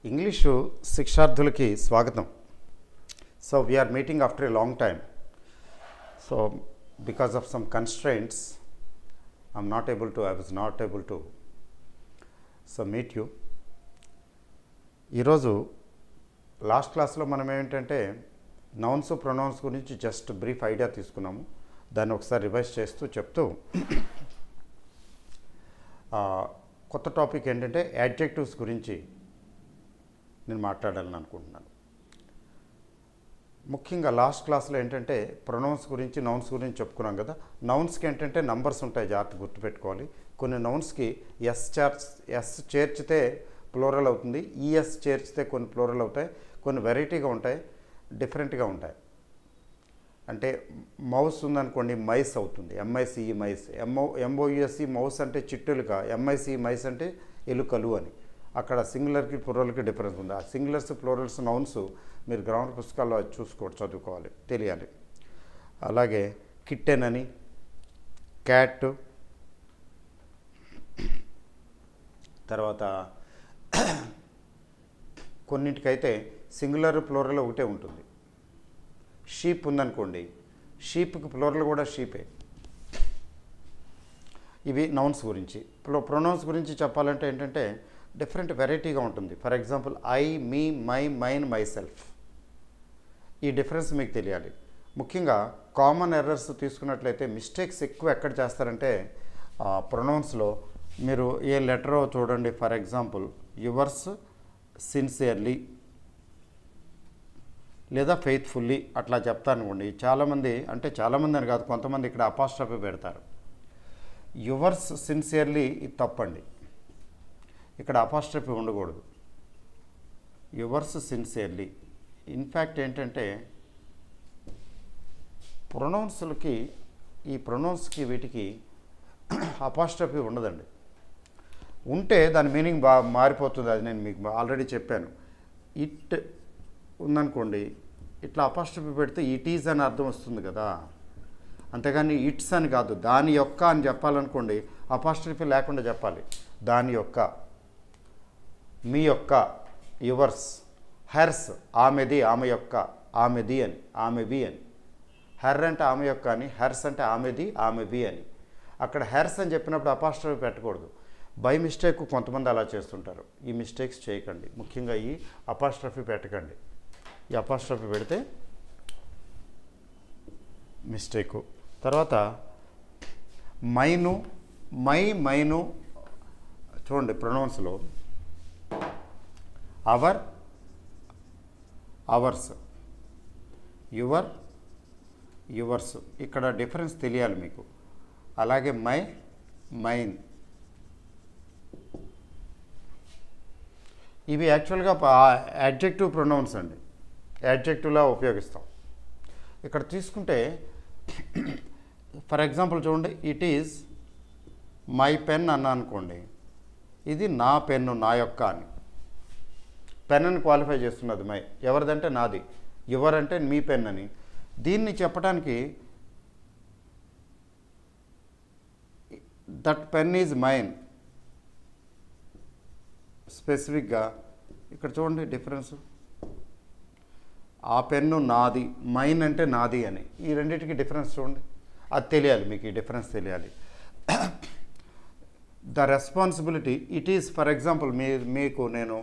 English శిక్షార్థులకి స్వాగతం so we are meeting after a long time so because of some constraints I'm not able to I was not able to so meet you ఈరోజు last క్లాస్లో మనం ఏంటంటే nouns pronouns గురించి just brief idea తీసుకున్నాము దాన్ని ఒకసారి రివైజ్ చేస్తూ చెప్తూ ఆ, కొత్త టాపిక్ ఏంటంటే యాడ్జెక్టివ్స్ గురించి నేను మాట్లాడాలని అనుకుంటున్నాను ముఖ్యంగా లాస్ట్ క్లాస్లో ఏంటంటే ప్రొనౌన్స్ గురించి నౌన్స్ గురించి చెప్పుకున్నాం కదా నౌన్స్కి ఏంటంటే నంబర్స్ ఉంటాయి జాగ్రత్త గుర్తుపెట్టుకోవాలి కొన్ని నౌన్స్కి ఎస్ చార్జ్ ఎస్ చేర్చితే ప్లోరల్ అవుతుంది ఈఎస్ చేర్చితే కొన్ని ప్లోరల్ అవుతాయి కొన్ని వెరైటీగా ఉంటాయి డిఫరెంట్గా ఉంటాయి అంటే మౌస్ ఉందనుకోండి మైస్ అవుతుంది MICE mice MO MOUSE mouse అంటే చిట్టులుగా ఎంఐసిఈ మైస్ అంటే ఎలుకలు అని అక్కడ సింగులర్కి ప్లూరల్కి డిఫరెన్స్ ఉంది ఆ సింగులర్స్ ప్లూరల్స్ నౌన్స్ మీరు గ్రామర్ పుస్తకాల్లో అది చూసుకోవచ్చు చదువుకోవాలి తెలియాలి అలాగే కిట్టెన్ అని క్యాట్ తర్వాత కొన్నింటికైతే సింగులర్ ప్లూరల్ ఒకటే ఉంటుంది షీప్ ఉందనుకోండి షీప్కి ప్లోరల్ కూడా షీపే ఇవి నౌన్స్ గురించి ప్రో ప్రొనౌన్స్ గురించి చెప్పాలంటే ఏంటంటే డిఫరెంట్ వెరైటీగా ఉంటుంది for example I me my mine myself ఈ డిఫరెన్స్ మీకు తెలియాలి ముఖ్యంగా కామన్ ఎర్రర్స్ తీసుకున్నట్లయితే మిస్టేక్స్ ఎక్కువ ఎక్కడ చేస్తారంటే ప్రొనౌన్స్లో మీరు ఏ లెటరో చూడండి ఫర్ ఎగ్జాంపుల్ యువర్స్ సిన్సియర్లీ లేదా ఫెయిత్ఫుల్లీ అట్లా చెప్తానుకోండి చాలామంది అంటే చాలామంది అని కాదు కొంతమంది ఇక్కడ అపాస్ట్రఫీ పెడతారు యువర్స్ సిన్సియర్లీ ఇది తప్పండి ఇక్కడ అపాస్ట్రఫీ ఉండకూడదు యువర్స్ సిన్సియర్లీ ఇన్ఫ్యాక్ట్ ఏంటంటే ప్రొనౌన్స్లకి ఈ ప్రొనౌన్స్కి వీటికి అపాస్ట్రఫీ ఉండదండి ఉంటే దాని మీనింగ్ బా మారిపోతుంది అది నేను మీకు ఆల్రెడీ చెప్పాను ఇట్ ఉందనుకోండి ఇట్లా అపాస్ట్రఫీ పెడితే ఇట్ ఈజ్ అని అర్థం వస్తుంది కదా అంతేగాని ఇట్స్ అని కాదు దాని యొక్క అని చెప్పాలనుకోండి అపాస్ట్రఫీ లేకుండా చెప్పాలి దాని యొక్క మీ యొక్క యువర్స్ హెర్స్ ఆమెది ఆమె యొక్క ఆమెది అని ఆమెవి అని హెర్ అంటే ఆమె యొక్క అని హెర్స్ అంటే ఆమెది ఆమెవి అని అక్కడ హెర్స్ అని చెప్పినప్పుడు అపాస్ట్రఫీ పెట్టకూడదు బై మిస్టేక్ కొంతమంది అలా చేస్తుంటారు ఈ మిస్టేక్స్ చేయకండి ముఖ్యంగా ఈ అపాస్ట్రఫీ పెట్టకండి ఈ అపాస్ట్రఫీ పెడితే మిస్టేకు తర్వాత మైను మై మైను చూడండి ప్రొనౌన్స్లో అవర్ అవర్స్ యువర్ యువర్స్ ఇక్కడ డిఫరెన్స్ తెలియాలి మీకు అలాగే మై మైన్ ఇవి యాక్చువల్గా యాడ్జెక్టివ్ ప్రొనౌన్స్ అండి యాడ్జెక్టివ్లా ఉపయోగిస్తాం ఇక్కడ తీసుకుంటే ఫర్ ఎగ్జాంపుల్ చూడండి ఇట్ ఈజ్ మై పెన్ అన్న అనుకోండి ఇది నా పెన్ను నా యొక్క అని పెన్ అని క్వాలిఫై చేస్తున్నది మై ఎవరిదంటే నాది యువర్ అంటే మీ పెన్ అని దీన్ని చెప్పడానికి దట్ పెన్ ఈజ్ మైన్ స్పెసిఫిక్గా ఇక్కడ చూడండి డిఫరెన్స్ ఆ పెన్ను నాది మైన్ అంటే నాది అని ఈ రెండింటికి డిఫరెన్స్ చూడండి అది తెలియాలి మీకు ఈ డిఫరెన్స్ తెలియాలి the responsibility it is for example మీ మీకు నేను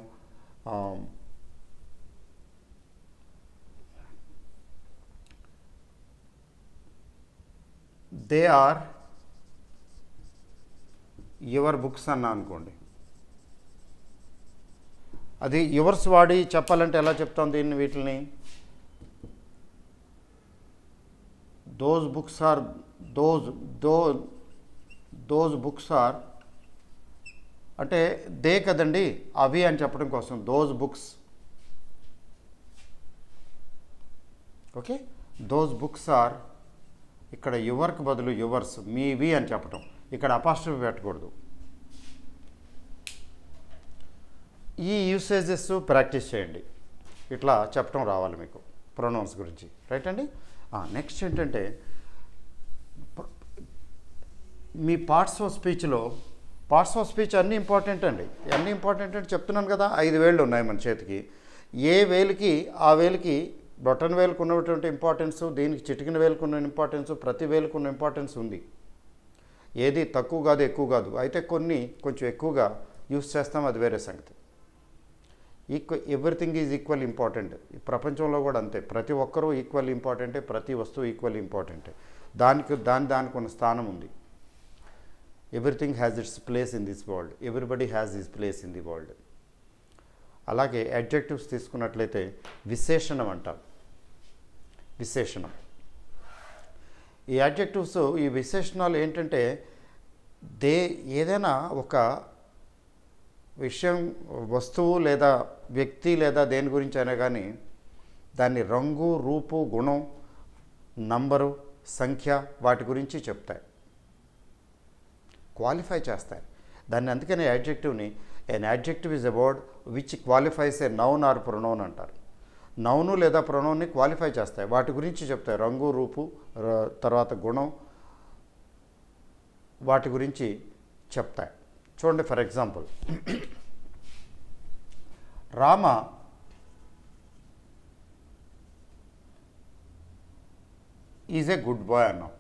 దే ఆర్ యువర్ బుక్స్ అన్నా అనుకోండి అది యువర్స్ వాడి చెప్పాలంటే ఎలా చెప్తాం దీన్ని వీటిని దోస్ బుక్స్ ఆర్ దోస్ దో దోస్ బుక్స్ ఆర్ అంటే దే కదండి అవి అని చెప్పడం కోసం those books okay those books are ఇక్కడ యువర్కి బదులు యువర్స్ మీవి అని చెప్పటం ఇక్కడ అపాస్ట్రఫీ పెట్టకూడదు ఈ యూసేజెస్ ప్రాక్టీస్ చేయండి ఇట్లా చెప్పడం రావాలి మీకు ప్రొనౌన్స్ గురించి రైట్ అండి నెక్స్ట్ ఏంటంటే ప్ర- మీ పార్ట్స్ ఆఫ్ స్పీచ్లో పార్ట్స్ ఆఫ్ స్పీచ్ అన్నీ ఇంపార్టెంట్ అండి అన్నీ ఇంపార్టెంట్ అంటే చెప్తున్నాను కదా ఐదు వేళ్ళు ఉన్నాయి మన చేతికి ఏ వేలుకి ఆ వేలుకి బొటన్ వేలుకు ఉన్నటువంటి ఇంపార్టెన్స్ దీనికి చిటికిన వేలుకు ఉన్న ఇంపార్టెన్స్ ప్రతి వేలుకు ఉన్న ఇంపార్టెన్స్ ఉంది ఏది తక్కువ కాదు ఎక్కువ కాదు అయితే కొన్ని కొంచెం ఎక్కువగా యూస్ చేస్తాం అది వేరే సంగతి ఈక్వ ఎవ్రీథింగ్ ఈజ్ ఈక్వల్ ఇంపార్టెంట్ ఈ ప్రపంచంలో కూడా అంతే ప్రతి ఒక్కరూ ఈక్వల్ ఇంపార్టెంటే ప్రతి వస్తువు ఈక్వల్ ఇంపార్టెంటే దానికి దాని దానికి ఉన్న స్థానం ఉంది everything has its place in this world everybody has this place in the world అలాగే అడ్జెక్టివ్స్ తీసుకున్నట్లయితే విశేషణం అంటాం విశేషణం ఈ అడ్జెక్టివ్స్ ఈ విశేషణాలు ఏంటంటే దే ఏదైనా ఒక విషయం వస్తువు లేదా వ్యక్తి లేదా దేని గురించి అయినా కానీ దాన్ని రంగు రూపు గుణం నంబరు సంఖ్య వాటి గురించి చెప్తాయి క్వాలిఫై చేస్తాయి దాన్ని అందుకనే యాడ్జెక్టివ్ని an adjective is about which qualifies a noun or pronoun అంటారు నౌను లేదా ప్రొనౌన్ని క్వాలిఫై చేస్తాయి వాటి గురించి చెప్తాయి రంగు రూపు ర- తర్వాత గుణం వాటి గురించి చెప్తాయి చూడండి for example Rama is a good boy అన్నాం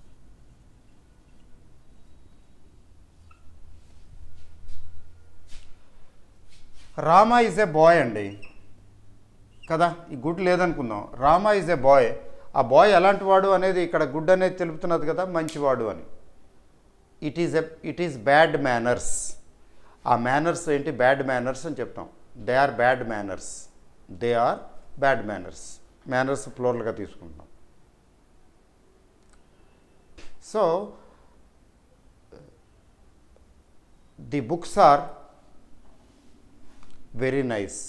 రామ ఈజ్ ఏ బాయ్ అండి కదా ఈ గుడ్ లేదనుకుందాం రామ ఈజ్ ఏ బాయ్ ఆ బాయ్ ఎలాంటి వాడు అనేది ఇక్కడ గుడ్ అనేది తెలుపుతున్నది కదా మంచివాడు అని it is a it is bad manners ఆ మేనర్స్ ఏంటి బ్యాడ్ మేనర్స్ అని చెప్తాం they are bad manners they are bad manners manners ఫ్లోర్లుగా తీసుకుంటాం so the books are very nice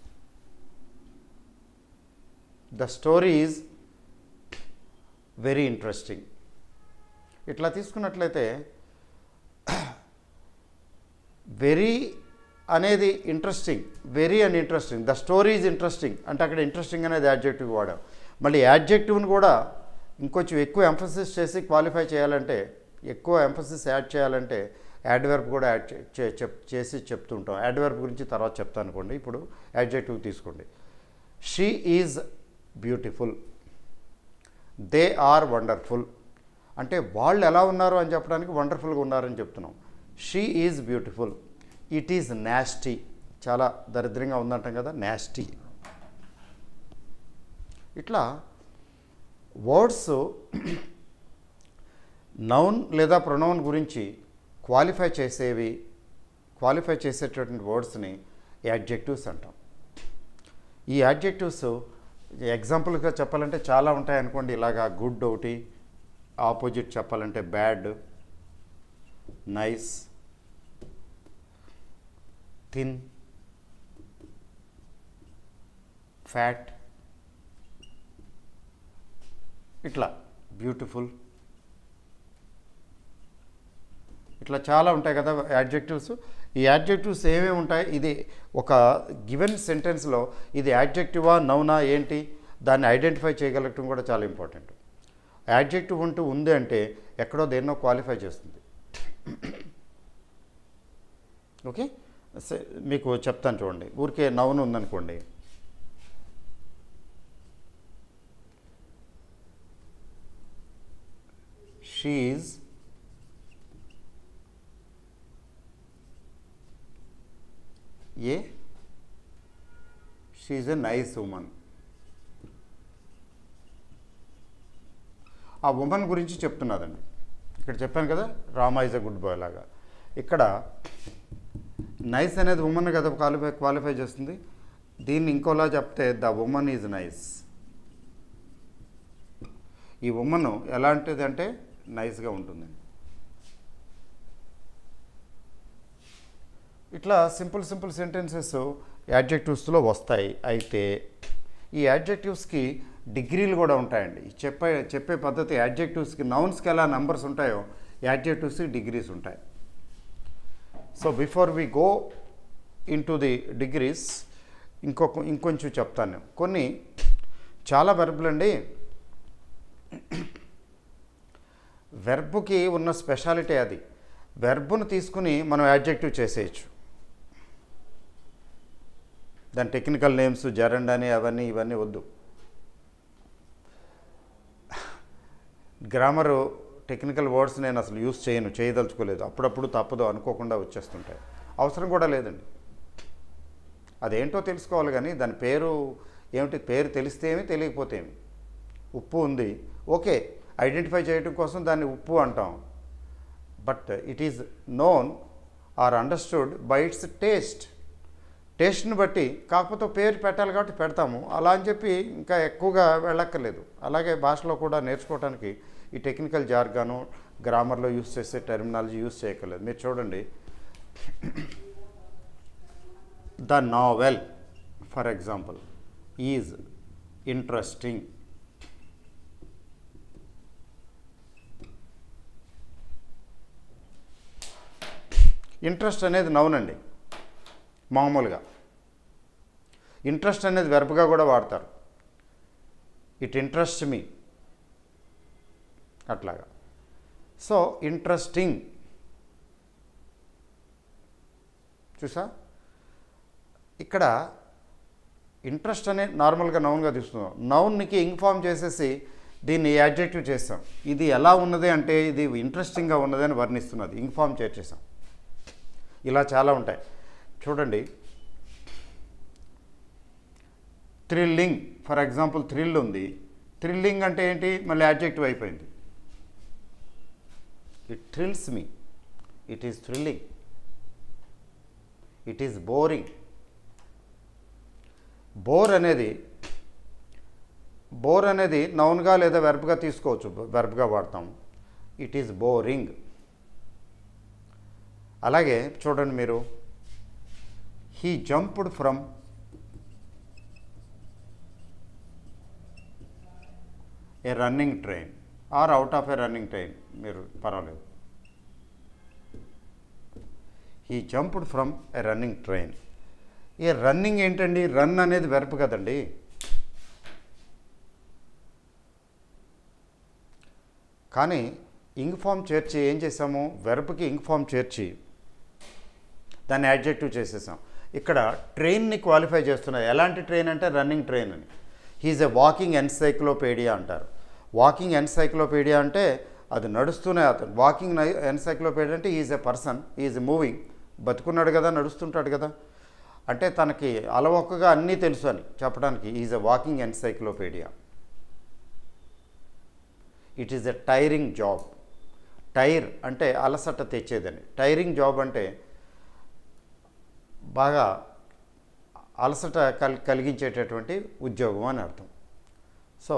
the story is very interesting ఇట్లా తీసుకున్నట్లయితే వెరీ అనేది interesting very and interesting the story is interesting అంటే అక్కడ interesting అనేది యాడ్జెక్టివ్ వాడాం మళ్ళీ యాడ్జెక్టివ్ని కూడా ఇంకొంచెం ఎక్కువ ఎంఫసిస్ చేసి క్వాలిఫై చేయాలంటే ఎక్కువ ఎంఫసిస్ యాడ్ చేయాలంటే యాడ్వర్బ్ కూడా యాడ్ చే- చే- చెప్ చేసి చెప్తుంటాం యాడ్వర్బ్ గురించి తర్వాత చెప్తాను అనుకోండి ఇప్పుడు యాడ్జెక్టివ్ తీసుకోండి she is beautiful they are wonderful అంటే వాళ్ళు ఎలా ఉన్నారు అని చెప్పడానికి వండర్ఫుల్గా ఉన్నారని చెప్తున్నాం she is beautiful it is nasty చాలా దరిద్రంగా ఉందంటాం కదా నాస్టీ ఇట్లా వర్డ్స్ నౌన్ లేదా ప్రొనౌన్ గురించి క్వాలిఫై చేసేవి క్వాలిఫై చేసేటటువంటి వర్డ్స్ని యాడ్జెక్టివ్స్ అంటాం ఈ యాడ్జెక్టివ్స్ ఎగ్జాంపుల్గా చెప్పాలంటే చాలా ఉంటాయి అనుకోండి ఇలాగా గుడ్ ఒకటి ఆపోజిట్ చెప్పాలంటే బ్యాడ్ నైస్ థిన్ ఫ్యాట్ ఇట్లా బ్యూటిఫుల్ ఇట్లా చాలా ఉంటాయి కదా యాడ్జెక్టివ్స్ ఈ యాడ్జెక్టివ్స్ ఏమేమి ఉంటాయి ఇది ఒక గివెన్ సెంటెన్స్లో ఇది యాడ్జెక్టివా నౌనా ఏంటి దాన్ని ఐడెంటిఫై చేయగలగటం కూడా చాలా ఇంపార్టెంట్ యాడ్జెక్టివ్ అంటూ ఉంది అంటే ఎక్కడో దేన్నో క్వాలిఫై చేస్తుంది ఓకే సే- మీకు చెప్తాను చూడండి ఊరికే నౌన్ ఉందనుకోండి she a she a nice woman ఆ ఉమన్ గురించి చెప్తున్నదండి ఇక్కడ చెప్పాను కదా Rama is a good boy లాగా ఇక్కడ నైస్ అనేది ఉమన్ కదా క్వాలిఫై క్వాలిఫై చేస్తుంది దీన్ని ఇంకోలా చెప్తే ద ఉమన్ ఈజ్ నైస్ ఈ ఉమన్ ఎలాంటిది అంటే నైస్గా ఉంటుందండి ఇట్లా సింపుల్ సింపుల్ సెంటెన్సెస్ యాడ్జెక్టివ్స్లో వస్తాయి అయితే ఈ యాడ్జెక్టివ్స్కి డిగ్రీలు కూడా ఉంటాయండి ఈ చెప్పే చెప్పే పద్ధతి యాడ్జెక్టివ్స్కి నౌన్స్కి ఎలా నంబర్స్ ఉంటాయో యాడ్జెక్టివ్స్కి డిగ్రీస్ ఉంటాయి so before we go into the degrees ఇంకొక ఇంకొంచెం చెప్తాను నేను. కొన్ని చాలా వెర్బులు అండి వెర్బ్కి ఉన్న స్పెషాలిటీ అది వెర్బును తీసుకుని మనం యాడ్జెక్టివ్ చేసేయచ్చు దాని టెక్నికల్ నేమ్స్ జరండ్ అని అవన్నీ ఇవన్నీ వద్దు గ్రామరు టెక్నికల్ వర్డ్స్ నేను అసలు యూస్ చేయను చేయదలుచుకోలేదు అప్పుడప్పుడు తప్పదు అనుకోకుండా వచ్చేస్తుంటాయి అవసరం కూడా లేదండి అదేంటో తెలుసుకోవాలి కానీ దాని పేరు ఏమిటి పేరు తెలిస్తే ఏమి తెలియకపోతే ఏమి ఉప్పు ఉంది ఓకే ఐడెంటిఫై చేయడం కోసం దాన్ని ఉప్పు అంటాం but it is known or understood by its taste టేస్ట్ని బట్టి కాకపోతే పేరు పెట్టాలి కాబట్టి పెడతాము అలా అని చెప్పి ఇంకా ఎక్కువగా వెళ్ళక్కర్లేదు అలాగే భాషలో కూడా నేర్చుకోవడానికి ఈ టెక్నికల్ జార్గాను గ్రామర్లో యూస్ చేసే టెర్మినాలజీ యూస్ చేయక్కర్లేదు మీరు చూడండి the novel for example is interesting interest అనేది నౌన్ అండి మామూలుగా ఇంట్రెస్ట్ అనేది వెర్బ్గా కూడా వాడతారు ఇట్ ఇంట్రెస్ట్ మీ అట్లాగా సో ఇంట్రెస్టింగ్ చూసా ఇక్కడ ఇంట్రెస్ట్ అనే నార్మల్గా నౌన్గా తీసుకుందాం నౌన్కి ఇన్ఫార్మ్ చేసేసి దీన్ని యాడ్జెక్టివ్ చేస్తాం ఇది ఎలా ఉన్నది అంటే ఇది ఇంట్రెస్టింగ్గా ఉన్నది అని వర్ణిస్తున్నది ఇన్ఫార్మ్ చేసేసాం ఇలా చాలా ఉంటాయి చూడండి థ్రిల్లింగ్ ఫర్ ఎగ్జాంపుల్ థ్రిల్ ఉంది థ్రిల్లింగ్ అంటే ఏంటి మళ్ళీ యాడ్జెక్టివ్ అయిపోయింది it thrills me it is thrilling it is boring bore అనేది బోర్ అనేది నౌన్గా లేదా వెర్బ్గా తీసుకోవచ్చు వెర్బ్గా వాడతాం ఇట్ ఈస్ బోరింగ్ అలాగే చూడండి మీరు he jumped from a running train or out of a running train మీరు పర్వాలేదు he jumped from a running train ఈ రన్నింగ్ ఏంటండి రన్ అనేది వెర్బ్ కదండి కానీ ఇంగ్ ఫామ్ చేర్చి ఏం చేసాము వెర్బ్కి ఇంగ్ ఫామ్ చేర్చి దాన్ని యాడ్జెక్టివ్ చేసేసాం ఇక్కడ ట్రైన్ని క్వాలిఫై చేస్తున్నారు ఎలాంటి ట్రైన్ అంటే రన్నింగ్ ట్రైన్ అని హీజ్ ఎ వాకింగ్ ఎన్సైక్లోపీడియా అంటారు వాకింగ్ ఎన్సైక్లోపీడియా అంటే అది నడుస్తూనే అతను వాకింగ్ ఎన్సైక్లోపీడియా అంటే is a person is moving బతుకున్నాడు కదా నడుస్తుంటాడు కదా అంటే తనకి అలవొక్కగా అన్నీ తెలుసు అని చెప్పడానికి is a walking encyclopedia it is a tiring job tire అంటే అలసట తెచ్చేదని టైరింగ్ జాబ్ అంటే బాగా అలసట కల్ కలిగించేటటువంటి ఉద్యోగం అని అర్థం సో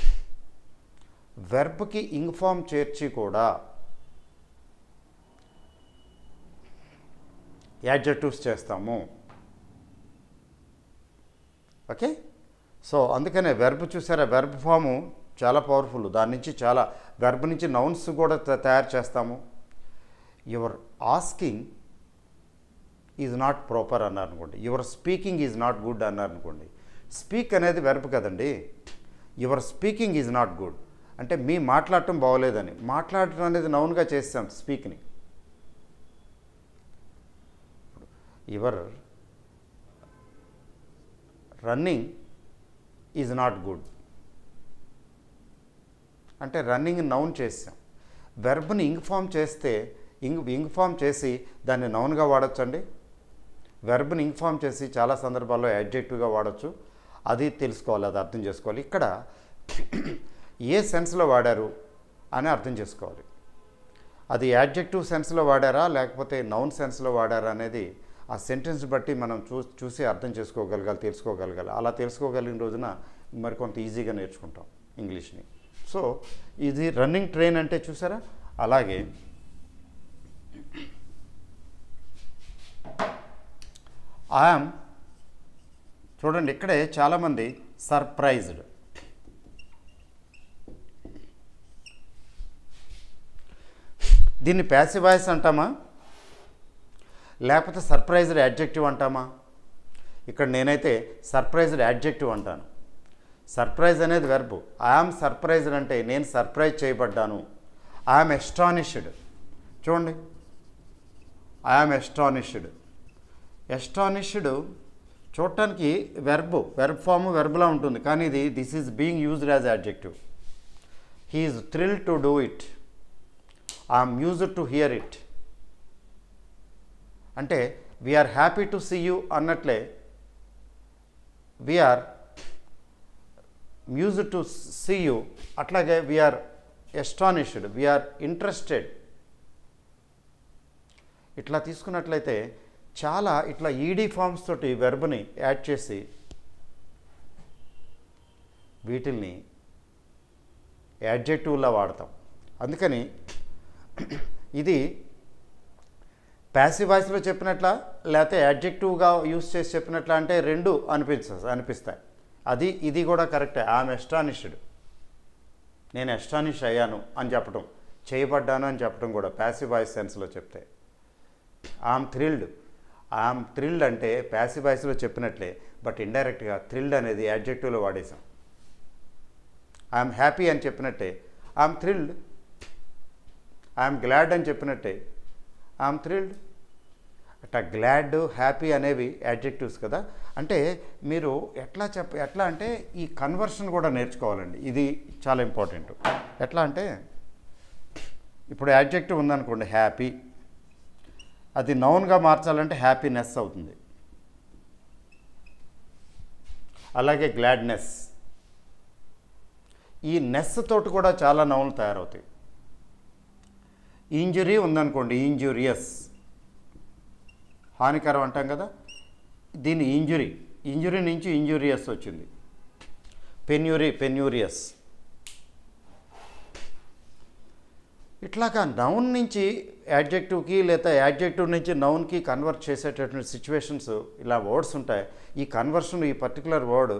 వెర్బ్కి ఇంగ్ఫామ్ చేర్చి కూడా యాడ్జెక్టివ్స్ చేస్తాము ఓకే సో అందుకనే వెర్బ్ చూసారా వెర్బ్ ఫాము చాలా పవర్ఫుల్ దాని నుంచి చాలా వెర్బ్ నుంచి నౌన్స్ కూడా త- తయారు చేస్తాము your asking is not proper అన్నారు అనుకోండి your speaking is not good అన్నారు అనుకోండి స్పీక్ అనేది వెర్బ్ కదండి your speaking is not good అంటే మీ మాట్లాడటం బాగోలేదని మాట్లాడటం అనేది నౌన్గా చేస్తాం స్పీక్ని your running is not good అంటే రన్నింగ్ నౌన్ చేసాం వెర్బ్ని ఇంగ్ ఫామ్ చేస్తే ఇంగ్ ఇంగ్ ఫామ్ చేసి దాన్ని నౌన్గా వాడచ్చండి వెర్బ్ని ఇంగ్ ఫామ్ చేసి చాలా సందర్భాల్లో యాడ్జెక్టివ్గా వాడచ్చు అది తెలుసుకోవాలి అది అర్థం చేసుకోవాలి ఇక్కడ ఏ సెన్స్లో వాడారు అని అర్థం చేసుకోవాలి అది యాడ్జెక్టివ్ సెన్స్లో వాడారా లేకపోతే నౌన్ సెన్స్లో వాడారా అనేది ఆ సెంటెన్స్ బట్టి మనం చూ చూసి అర్థం చేసుకోగలగాలి తెలుసుకోగలగాలి అలా తెలుసుకోగలిగిన రోజున మరికొంత ఈజీగా నేర్చుకుంటాం ఇంగ్లీష్ని సో ఇది రన్నింగ్ ట్రైన్ అంటే చూసారా అలాగే ఐఎమ్ చూడండి ఇక్కడే చాలామంది సర్ప్రైజ్డ్ దీన్ని ప్యాసివ్ వాయిస్ అంటామా లేకపోతే సర్ప్రైజ్డ్ యాడ్జెక్టివ్ అంటామా ఇక్కడ నేనైతే సర్ప్రైజ్డ్ యాడ్జెక్టివ్ అంటాను సర్ప్రైజ్ అనేది వెర్బ్ ఐఆమ్ సర్ప్రైజ్డ్ అంటే నేను సర్ప్రైజ్ చేయబడ్డాను ఐఆమ్ ఎస్టానిష్డ్ చూడండి ఐఆమ్ ఎస్టానిష్డ్ ఎస్టానిష్డ్ చూడటానికి వెర్బ్ వెర్బ్ ఫామ్ వెర్బ్లా ఉంటుంది కానీ ఇది this is being used as adjective he is thrill to do it I'm used to hear it అంటే we are happy to see you అన్నట్లే we are amused to see you అట్లాగే we are astonished we are interested ఇట్లా తీసుకున్నట్లయితే చాలా ఇట్లా ఈడీ ఫామ్స్ తోటి వెర్బ్ని add చేసి వీటిల్ని యాడ్జెక్టివ్లా వాడతాం అందుకని ఇది ప్యాసివ్ వాయిస్లో చెప్పినట్ల లేకపోతే యాడ్జెక్టివ్గా యూస్ చేసి చెప్పినట్ల అంటే రెండు అనిపిస్తుంది అనిపిస్తాయి అది ఇది కూడా కరెక్టే ఆమె ఎస్టానిష్డ్ నేను ఎస్టానిష్ అయ్యాను అని చెప్పడం చేయబడ్డాను అని చెప్పడం కూడా ప్యాసివ్ వాయిస్ సెన్స్లో చెప్తే ఆమ్ థ్రిల్డ్ ఆమ్ థ్రిల్డ్ అంటే ప్యాసివ్ వాయిస్లో చెప్పినట్లే బట్ ఇండైరెక్ట్గా థ్రిల్డ్ అనేది యాడ్జెక్టివ్లో వాడేసాం ఐఎమ్ హ్యాపీ అని చెప్పినట్టే ఐఎమ్ థ్రిల్డ్ ఐఎమ్ గ్లాడ్ అని చెప్పినట్టే ఐఎమ్ థ్రిల్డ్ అట్లా గ్లాడ్ హ్యాపీ అనేవి యాడ్జెక్టివ్స్ కదా అంటే మీరు ఎట్లా చెప్ప ఎట్లా అంటే ఈ కన్వర్షన్ కూడా నేర్చుకోవాలండి ఇది చాలా ఇంపార్టెంట్ ఎట్లా అంటే ఇప్పుడు యాడ్జెక్టివ్ ఉందనుకోండి హ్యాపీ అది నౌన్గా మార్చాలంటే హ్యాపీనెస్ అవుతుంది అలాగే గ్లాడ్నెస్ ఈ నెస్ తోటి కూడా చాలా నౌన్లు తయారవుతాయి ఇంజురీ ఉందనుకోండి ఇంజూరియస్ హానికరం అంటాం కదా దీని ఇంజురీ ఇంజురీ నుంచి ఇంజూరియస్ వచ్చింది పెన్యూరీ పెన్యూరియస్ ఇట్లాగా నౌన్ నుంచి యాడ్జెక్టివ్కి లేదా యాడ్జెక్టివ్ నుంచి నౌన్కి కన్వర్ట్ చేసేటటువంటి సిచ్యువేషన్స్ ఇలా వర్డ్స్ ఉంటాయి ఈ కన్వర్షన్ ఈ పర్టికులర్ వర్డ్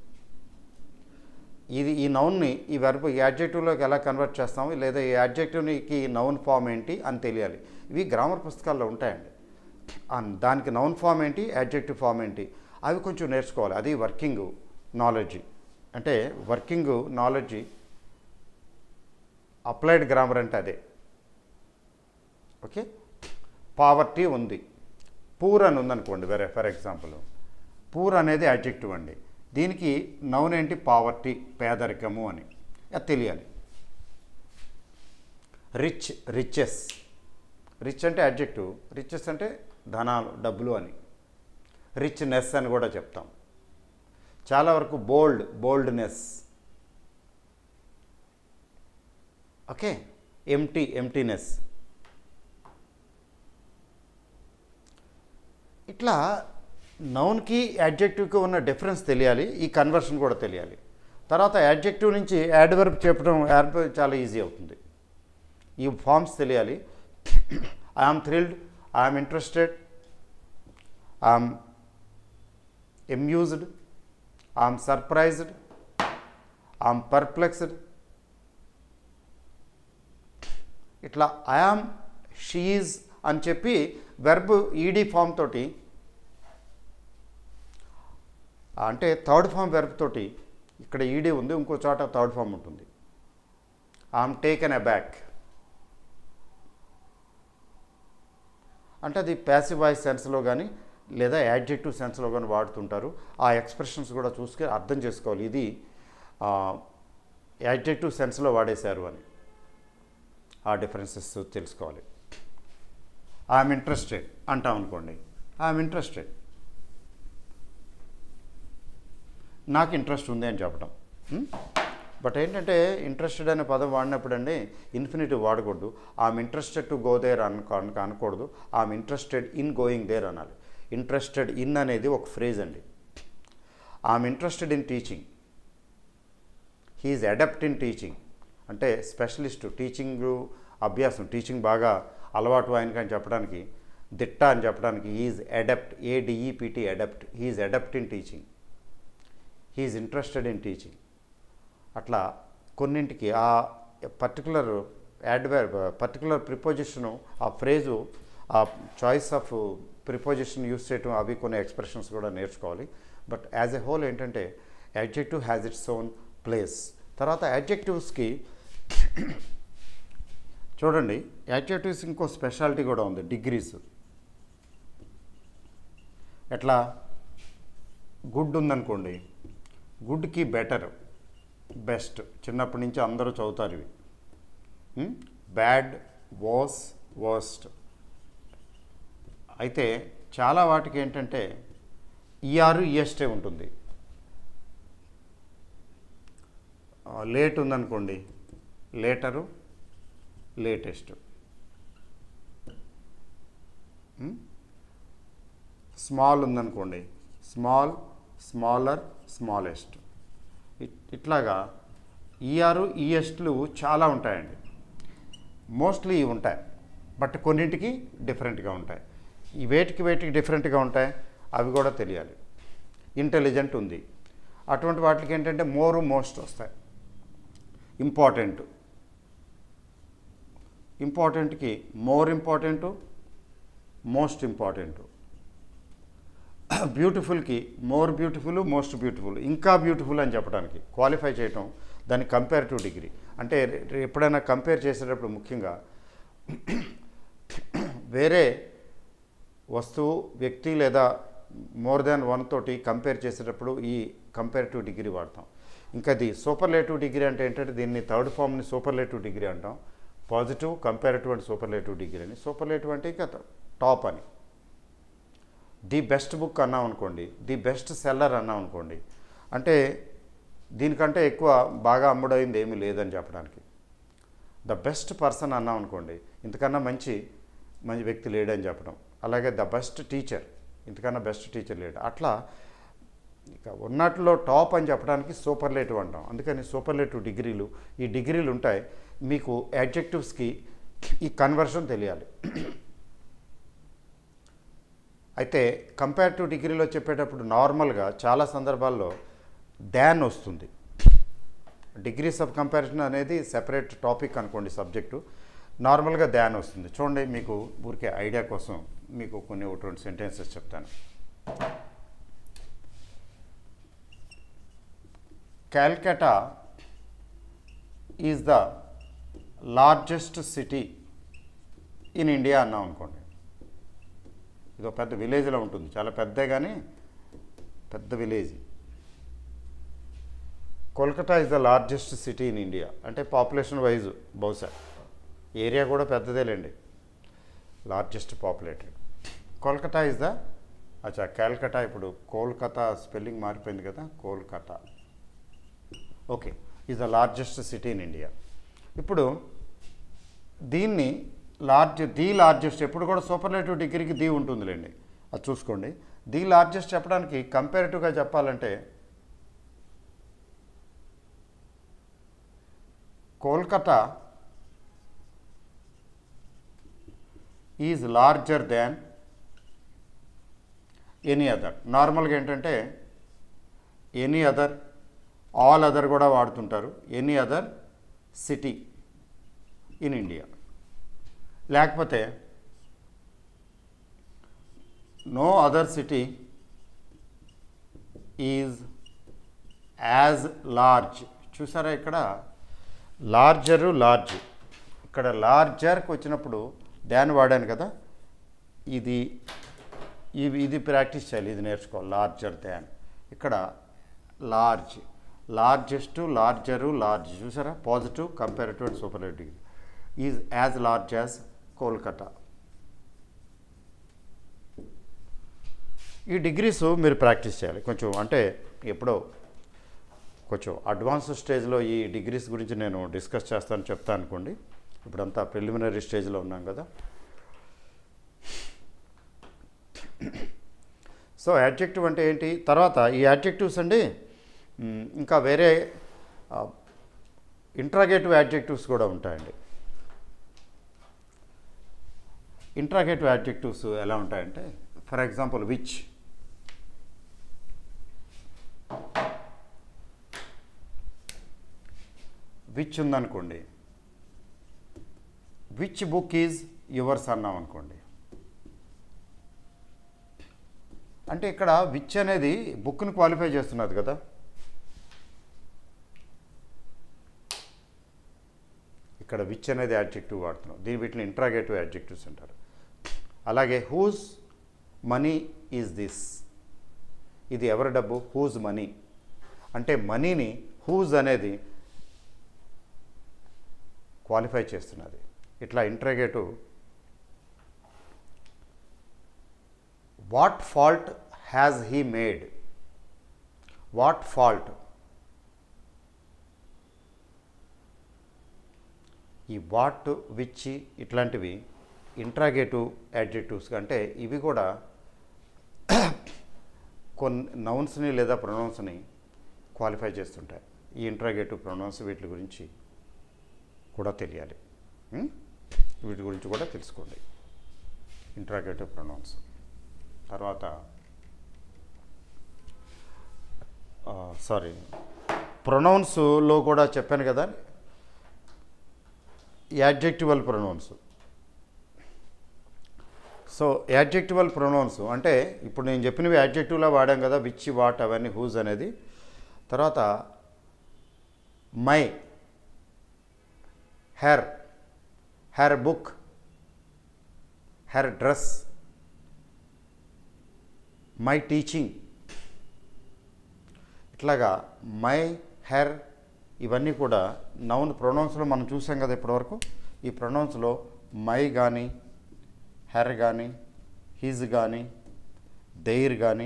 ఇది ఈ నౌన్ని ఈ వెర్బ్ ఈ యాడ్జెక్టివ్లోకి ఎలా కన్వర్ట్ చేస్తాము లేదా ఈ యాడ్జెక్టివ్కి నౌన్ ఫామ్ ఏంటి అని తెలియాలి ఇవి గ్రామర్ పుస్తకాల్లో ఉంటాయండి అన్- దానికి నౌన్ ఫామ్ ఏంటి యాడ్జెక్టివ్ ఫామ్ ఏంటి అవి కొంచెం నేర్చుకోవాలి అది వర్కింగ్ నాలెడ్జ్ అంటే వర్కింగ్ నాలెడ్జ్ అప్లైడ్ గ్రామర్ అంటే అదే ఓకే పావర్టీ ఉంది పూర్ అని ఉందనుకోండి వేరే ఫర్ ఎగ్జాంపుల్ పూర్ అనేది అడ్జెక్టివ్ అండి దీనికి నౌన్ ఏంటి పావర్టీ పేదరికము అని అది తెలియాలి రిచ్ రిచెస్ రిచ్ అంటే అడ్జెక్టివ్ రిచెస్ అంటే ధనాలు డబ్బులు అని రిచ్నెస్ అని కూడా చెప్తాం చాలా వరకు bold boldness okay empty emptiness ఇట్లా నౌన్కి యాడ్జెక్టివ్కి ఉన్న డిఫరెన్స్ తెలియాలి ఈ కన్వర్షన్ కూడా తెలియాలి తర్వాత యాడ్జెక్టివ్ నుంచి యాడ్వర్బ్ చెప్పడం యాడ్ చాలా ఈజీ అవుతుంది ఈ ఫార్మ్స్ తెలియాలి I am thrilled I am interested I am amused I am surprised I am perplexed ఇట్లా ఐఆమ్ షీజ్ అని చెప్పి వెర్బ్ ఈడీ ఫామ్ తోటి అంటే థర్డ్ ఫామ్ వెర్బ్ తోటి ఇక్కడ ఈడీ ఉంది ఇంకో చోట థర్డ్ ఫామ్ ఉంటుంది ఐఎమ్ టేకెన్ ఎ బ్యాక్ అంటే అది ప్యాసివ్ వాయిస్ సెన్స్లో కానీ లేదా యాడ్జెక్టివ్ సెన్స్లో కానీ వాడుతుంటారు ఆ ఎక్స్ప్రెషన్స్ కూడా చూసుకొని అర్థం చేసుకోవాలి ఇది యాడ్జెక్టివ్ సెన్స్లో వాడేశారు అని ఆ డిఫరెన్సెస్ తెలుసుకోవాలి ఐఎమ్ ఇంట్రెస్టెడ్ అంటాం అనుకోండి ఐఎమ్ ఇంట్రెస్టెడ్ నాకు ఇంట్రెస్ట్ ఉంది అని చెప్పడం బట్ ఏంటంటే ఇంట్రెస్టెడ్ అనే పదం వాడినప్పుడు అండి ఇన్ఫినిటివ్ వాడకూడదు I'm interested to go there అనుకో అనుకో అనకూడదు I'm interested in going there అనాలి ఇంట్రెస్టెడ్ ఇన్ అనేది ఒక ఫ్రేజ్ అండి I'm interested in teaching he is adapt in teaching అంటే స్పెషలిస్ట్ టీచింగ్ అభ్యాసం టీచింగ్ బాగా అలవాటు ఆయనకి అని చెప్పడానికి దిట్ట అని చెప్పడానికి he is adapt ADEPT adapt he is adapt in teaching he is interested in teaching అట్లా కొన్నింటికి ఆ పర్టికులర్ యాడ్వేర్ పర్టికులర్ ప్రిపోజిషను ఆ ఫ్రేజు ఆ చాయిస్ ఆఫ్ ప్రిపోజిషన్ యూస్ చేయటం అవి కొన్ని ఎక్స్ప్రెషన్స్ కూడా నేర్చుకోవాలి బట్ యాజ్ ఎ హోల్ ఏంటంటే adjective has its own place తర్వాత యాడ్జెక్టివ్స్కి చూడండి యాడ్జెక్టివ్స్ ఇంకో స్పెషాలిటీ కూడా ఉంది డిగ్రీస్ ఎట్లా గుడ్ ఉందనుకోండి గుడ్కి బెటర్ బెస్ట్ చిన్నప్పటి నుంచి అందరూ చదువుతారు ఇవి బ్యాడ్ వాస్ వర్స్ట్ అయితే చాలా వాటికి ఏంటంటే ఈఆర్ ఈఎస్టే ఉంటుంది లేట్ ఉందనుకోండి లేటరు లేటెస్ట్ స్మాల్ ఉందనుకోండి స్మాల్ స్మాలర్ స్మాలెస్ట్ ఇట్లాగా ఈఆర్ ఈఎస్ట్లు చాలా ఉంటాయండి మోస్ట్లీ ఇవి ఉంటాయి బట్ కొన్నింటికి డిఫరెంట్గా ఉంటాయి ఈ వేటికి వేటికి డిఫరెంట్గా ఉంటాయి అవి కూడా తెలియాలి ఇంటెలిజెంట్ ఉంది అటువంటి వాటికి ఏంటంటే మోరు మోస్ట్ వస్తాయి ఇంపార్టెంట్ ఇంపార్టెంట్కి మోర్ ఇంపార్టెంటు మోస్ట్ ఇంపార్టెంటు బ్యూటిఫుల్కి మోర్ బ్యూటిఫుల్ మోస్ట్ బ్యూటిఫుల్ ఇంకా బ్యూటిఫుల్ అని చెప్పడానికి క్వాలిఫై చేయటం దాని కంపేరిటివ్ డిగ్రీ అంటే రే- ఎప్పుడైనా కంపేర్ చేసేటప్పుడు ముఖ్యంగా వేరే వస్తువు వ్యక్తి లేదా మోర్ దాన్ వన్ తోటి కంపేర్ చేసేటప్పుడు ఈ కంపేరిటివ్ డిగ్రీ వాడతాం ఇంకా అది సూపర్లేటివ్ డిగ్రీ అంటే ఏంటంటే దీన్ని థర్డ్ ఫామ్ని సూపర్లేటివ్ డిగ్రీ అంటాం positive comparative and superlative degree అని సూపర్లేటివ్ అంటే ఇక టాప్ అని ది బెస్ట్ బుక్ అన్నాం అనుకోండి ది బెస్ట్ సెల్లర్ అన్నాం అనుకోండి అంటే దీనికంటే ఎక్కువ బాగా అమ్ముడైంది ఏమీ లేదని చెప్పడానికి ద బెస్ట్ పర్సన్ అన్నాం అనుకోండి ఇంతకన్నా మంచి మంచి వ్యక్తి లేడని చెప్పడం అలాగే ద బెస్ట్ టీచర్ ఇంతకన్నా బెస్ట్ టీచర్ లేడు అట్లా ఇక ఉన్నట్లో టాప్ అని చెప్పడానికి సూపర్లేటివ్ అంటాం అందుకని సూపర్లేటివ్ డిగ్రీలు ఈ డిగ్రీలు ఉంటాయి మీకు యాడ్జెక్టివ్స్కి ఈ కన్వర్షన్ తెలియాలి అయితే కంపారిటివ్ డిగ్రీలో చెప్పేటప్పుడు నార్మల్గా చాలా సందర్భాల్లో డాన్ వస్తుంది డిగ్రీస్ ఆఫ్ కంపారిజన్ అనేది సెపరేట్ టాపిక్ అనుకోండి సబ్జెక్టు నార్మల్గా ధ్యాన్ వస్తుంది చూడండి మీకు ఊరికే ఐడియా కోసం మీకు కొన్ని ఒకటి రెండు సెంటెన్సెస్ చెప్తాను Calcutta is the largest city in India అన్నాం అనుకోండి ఇది ఒక పెద్ద విలేజ్లో ఉంటుంది చాలా పెద్ద కానీ పెద్ద village Kolkata is the largest city in India అంటే పాపులేషన్ వైజ్ బహుశా ఏరియా కూడా పెద్దదేలేండి largest populated Kolkata is the అచ్చా క్యాల్కటా ఇప్పుడు కోల్కతా స్పెల్లింగ్ మారిపోయింది కదా Kolkata okay is the largest city in India ఇప్పుడు దీన్ని లార్జ్ ది లార్జెస్ట్ ఎప్పుడు కూడా సూపర్లేటివ్ డిగ్రీకి ది ఉంటుందిలేండి అది చూసుకోండి ది లార్జెస్ట్ చెప్పడానికి కంపారిటివ్గా చెప్పాలంటే Kolkata is larger than any other నార్మల్గా ఏంటంటే ఎనీ అదర్ ఆల్ అదర్ కూడా వాడుతుంటారు any other city in India లేకపోతే no other city is as large చూసారా ఇక్కడ లార్జరు లార్జ్ ఇక్కడ లార్జర్కి వచ్చినప్పుడు దాన్ని వాడాను కదా ఇది ఇవి ఇది ప్రాక్టీస్ చేయాలి ఇది నేర్చుకోవాలి లార్జర్ దాన్ ఇక్కడ లార్జ్ లార్జెస్ట్ లార్జరు లార్జ్ చూసారా positive comparative and superlative is as large as Kolkata ఈ డిగ్రీస్ మీరు ప్రాక్టీస్ చేయాలి కొంచెం అంటే ఎప్పుడో కొంచెం అడ్వాన్స్ స్టేజ్లో ఈ డిగ్రీస్ గురించి నేను డిస్కస్ చేస్తాను చెప్తాను అనుకోండి ఇప్పుడంతా ప్రిలిమినరీ స్టేజ్లో ఉన్నాం కదా సో యాడ్జెక్టివ్ అంటే ఏంటి తర్వాత ఈ యాడ్జెక్టివ్స్ అండి మ్, ఇంకా వేరే ఇంట్రాగేటివ్ యాడ్జెక్టివ్స్ కూడా ఉంటాయండి ఇంట్రాగేటివ్ యాడ్జెక్టివ్స్ ఎలా ఉంటాయంటే ఫర్ ఎగ్జాంపుల్ విచ్ విచ్ ఉందనుకోండి విచ్ బుక్ ఈజ్ యువర్స్ అన్నాం అనుకోండి అంటే ఇక్కడ విచ్ అనేది బుక్ని క్వాలిఫై చేస్తున్నది కదా ఇక్కడ విచ్ అనేది యాడ్జెక్టివ్ వాడుతున్నాం దీని వీటిని ఇంట్రాగేటివ్ యాడ్జెక్టివ్స్ అంటారు అలాగే హూస్ మనీ ఈజ్ దిస్ ఇది ఎవరి డబ్బు హూజ్ మనీ అంటే మనీని హూజ్ అనేది క్వాలిఫై చేస్తున్నది ఇట్లా interrogative what fault has he made what fault ఈ వాట్ విచ్ ఇట్లాంటివి ఇంట్రాగేటివ్ యాడ్జెక్టివ్స్ అంటే ఇవి కూడా కొన్ని నౌన్స్ని లేదా ప్రొనౌన్స్ని క్వాలిఫై చేస్తుంటాయి ఈ ఇంట్రాగేటివ్ ప్రొనౌన్స్ వీటి గురించి కూడా తెలియాలి ఉం? వీటి గురించి కూడా తెలుసుకోండి ఇంట్రాగేటివ్ ప్రొనౌన్స్ తర్వాత సారీ ప్రొనౌన్స్లో కూడా చెప్పాను కదా adjectival pronouns so adjectival pronouns అంటే ఇప్పుడు నేను చెప్పినవి యాడ్జెక్టివ్లా వాడాం కదా విచ్ వాట్ అవన్నీ హూజ్ అనేది తర్వాత my her her book her dress my teaching ఇట్లాగా మై హెర్ ఇవన్నీ కూడా నౌన్ ప్రొనౌన్స్లో మనం చూసాం కదా ఇప్పటివరకు ఈ ప్రొనౌన్స్లో మై కానీ హెర్ కానీ హిజ్ కానీ దెయిర్ కానీ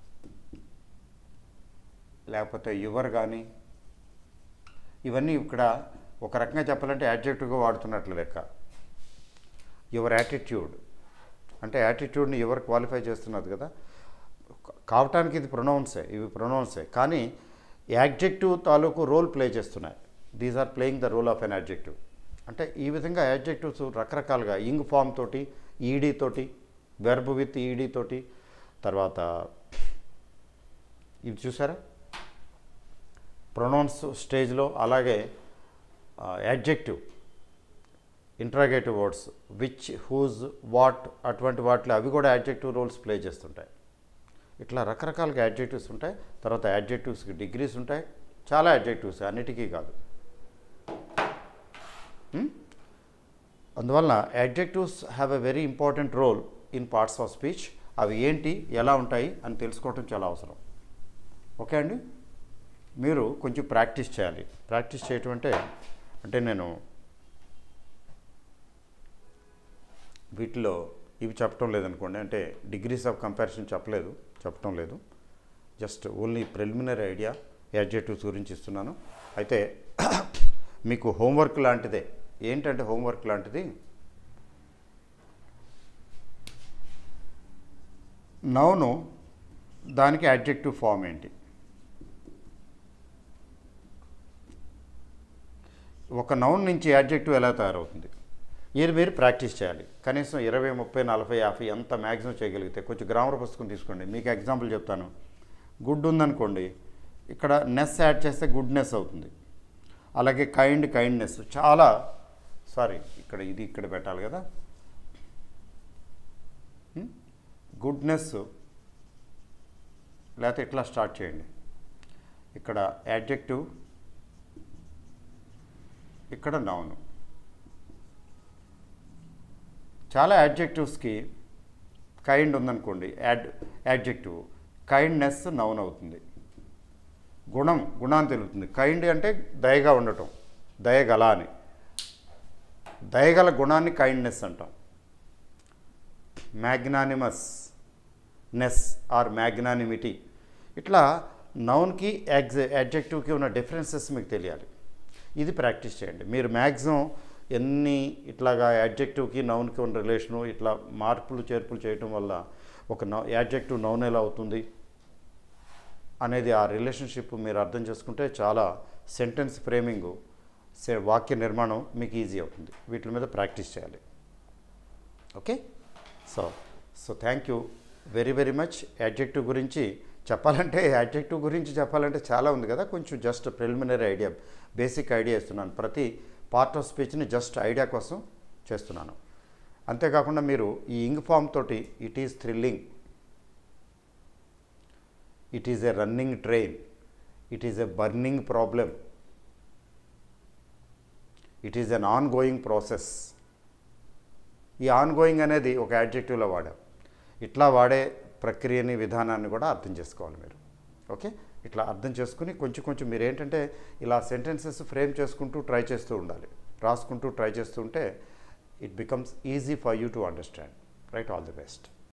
లేకపోతే యువర్ కానీ ఇవన్నీ ఇక్కడ ఒక రకంగా చెప్పాలంటే యాడ్జెక్టివ్గా వాడుతున్నట్లు లెక్క యువర్ యాటిట్యూడ్ అంటే యాటిట్యూడ్ని ఎవరు క్వాలిఫై చేస్తున్నది కదా కావటానికి ఇది ప్రొనౌన్సే ఇవి ప్రొనౌన్సే కానీ యాడ్జెక్టివ్ తాలూకు రోల్ ప్లే చేస్తున్నాయి these are playing the role of an adjective అంటే ఈ విధంగా యాడ్జెక్టివ్స్ రకరకాలుగా ఇంగ్ ఫామ్ తోటి ఈడీ తోటి వెర్బ్ విత్ ఈడీ తోటి తర్వాత ఇవి చూసారా ప్రొనౌన్స్ స్టేజ్లో అలాగే adjective interrogative words which whose what అటువంటి వాటిలో అవి కూడా యాడ్జెక్టివ్ రోల్స్ ప్లే చేస్తుంటాయి ఇట్లా రకరకాలుగా యాడ్జెక్టివ్స్ ఉంటాయి తర్వాత యాడ్జెక్టివ్స్కి డిగ్రీస్ ఉంటాయి చాలా యాడ్జెక్టివ్స్ అన్నిటికీ కాదు Hmm? అందువల్ల adjectives have a very important role in parts of speech అవి ఏంటి ఎలా ఉంటాయి అని తెలుసుకోవటం చాలా అవసరం ఓకే అండి మీరు కొంచెం ప్రాక్టీస్ చేయాలి ప్రాక్టీస్ చేయటం అంటే అంటే నేను వీటిలో ఇవి చెప్పటం లేదనుకోండి అంటే డిగ్రీస్ ఆఫ్ కంపారిజన్ చెప్పలేదు చెప్పటం లేదు just only preliminary idea adjectives గురించి ఇస్తున్నాను అయితే మీకు హోంవర్క్ లాంటిదే ఏంటంటే హోంవర్క్ లాంటిది నౌను దానికి యాడ్జెక్టివ్ ఫామ్ ఏంటి ఒక నౌన్ నుంచి యాడ్జెక్టివ్ ఎలా తయారవుతుంది ఇది మీరు ప్రాక్టీస్ చేయాలి కనీసం ఇరవై ముప్పై నలభై యాభై ఎంత మ్యాక్సిమం చేయగలిగితే కొంచెం గ్రామర్ పుస్తకం తీసుకోండి మీకు ఎగ్జాంపుల్ చెప్తాను గుడ్ ఉందనుకోండి ఇక్కడ నెస్ యాడ్ చేస్తే గుడ్నెస్ అవుతుంది అలాగే కైండ్ కైండ్నెస్ చాలా సారీ ఇక్కడ ఇది ఇక్కడ పెట్టాలి కదా గుడ్నెస్ లేకపోతే ఇట్లా స్టార్ట్ చేయండి ఇక్కడ యాడ్జెక్టివ్ ఇక్కడ నౌను చాలా యాడ్జెక్టివ్స్కి కైండ్ ఉందనుకోండి యాడ్ యాడ్జెక్టివ్ కైండ్నెస్ నౌన్ అవుతుంది గుణం గుణాన్ని తెలుగుతుంది కైండ్ అంటే దయగా ఉండటం దయగల అని దయగల గుణాన్ని కైండ్నెస్ అంటాం మ్యాగ్నానిమస్ నెస్ ఆర్ మ్యాగ్నానిమిటీ ఇట్లా నౌన్కి యాగ్జ యాడ్జెక్టివ్కి ఉన్న డిఫరెన్సెస్ మీకు తెలియాలి ఇది ప్రాక్టీస్ చేయండి మీరు మ్యాక్సిమం ఎన్ని ఇట్లాగా యాడ్జెక్టివ్కి నౌన్కి ఉన్న రిలేషను ఇట్లా మార్పులు చేర్పులు చేయటం వల్ల ఒక నౌ యాడ్జెక్టివ్ నౌన్ ఎలా అవుతుంది అనేది ఆ రిలేషన్షిప్ మీరు అర్థం చేసుకుంటే చాలా సెంటెన్స్ ఫ్రేమింగ్ సే వాక్య నిర్మాణం మీకు ఈజీ అవుతుంది వీటి మీద ప్రాక్టీస్ చేయాలి okay so so thank you very very much adjective గురించి చెప్పాలంటే యాడ్జెక్టివ్ గురించి చెప్పాలంటే చాలా ఉంది కదా కొంచెం just preliminary idea basic idea ఇస్తున్నాను ప్రతి పార్ట్ ఆఫ్ స్పీచ్ని జస్ట్ ఐడియా కోసం చేస్తున్నాను అంతేకాకుండా మీరు ఈ ఇంగ్ ఫామ్ తోటి it is thrilling it is a running train it is a burning problem it is an on going process ఈ ఆన్ గోయింగ్ అనేది ఒక యాడ్జెక్టివ్లో వాడాం ఇట్లా వాడే ప్రక్రియని విధానాన్ని కూడా అర్థం చేసుకోవాలి మీరు ఓకే ఇట్లా అర్థం చేసుకుని కొంచెం కొంచెం మీరు ఏంటంటే ఇలా సెంటెన్సెస్ ఫ్రేమ్ చేసుకుంటూ ట్రై చేస్తూ ఉండాలి రాసుకుంటూ ట్రై చేస్తూ ఉంటే it becomes easy for you to understand right all the best